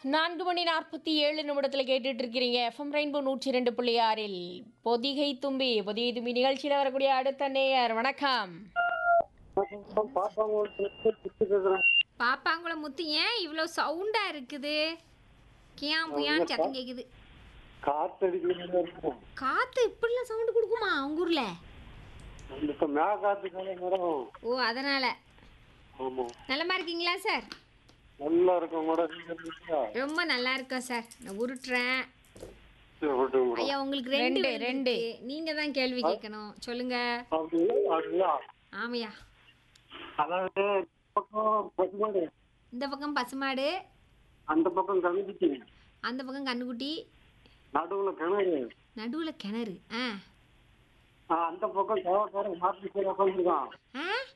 நான்கு மணி நாற்பத்தி ஏழு நிமிடத்தில் கேட்டுட்டு இருக்கிறீங்க எஃப்எம் ரெயின்போ நூற்றி ரெண்டு புள்ளி ஆறில் பொதிகை தும்பி பொதிகை தும்பி நிகழ்ச்சியில் வரக்கூடிய அடுத்த நேயர் வணக்கம் பாப்பாங்குளம் முத்து ஏன் இவ்வளோ சவுண்டா இருக்குது கியாம் புயான்னு சத்தம் கேக்குது காத்தடிக்கிற இருக்கும் காத்து இப்படிலாம் சவுண்டு கொடுக்குமா உங்க ஊர்ல இப்ப மேக காத்துக்கான மேடம் ஓ அதனால ஆமா நலமா இருக்கீங்களா சார் நல்லா இருக்கும் மேடம் நீங்க இருக்கீங்களா? ரொம்ப நல்லா இருக்கோம் சார் நான் உருட்டுறேன் சரி, விட்டுருங்க மேடம். ஐயா உங்களுக்கு ரெண்டு ரெண்டு, ரெண்டு ரெண்டு. நீங்க தான் கேள்வி கேட்கணும் சொல்லுங்க அப்படியா? அப்படியா? ஆமையா அதாவது இந்த பக்கம் பசுமாடு இந்த பக்கம் பசுமாடு அந்த பக்கம் கமிச்சு அந்த பக்கம் கண்ணுக்குட்டி நடுவுல கிணறு நடுவுல கிணறு ஆ ஆ, அந்த பக்கம் தேவைக்கார மாட்டு உட்காந்துருக்கான் ஆ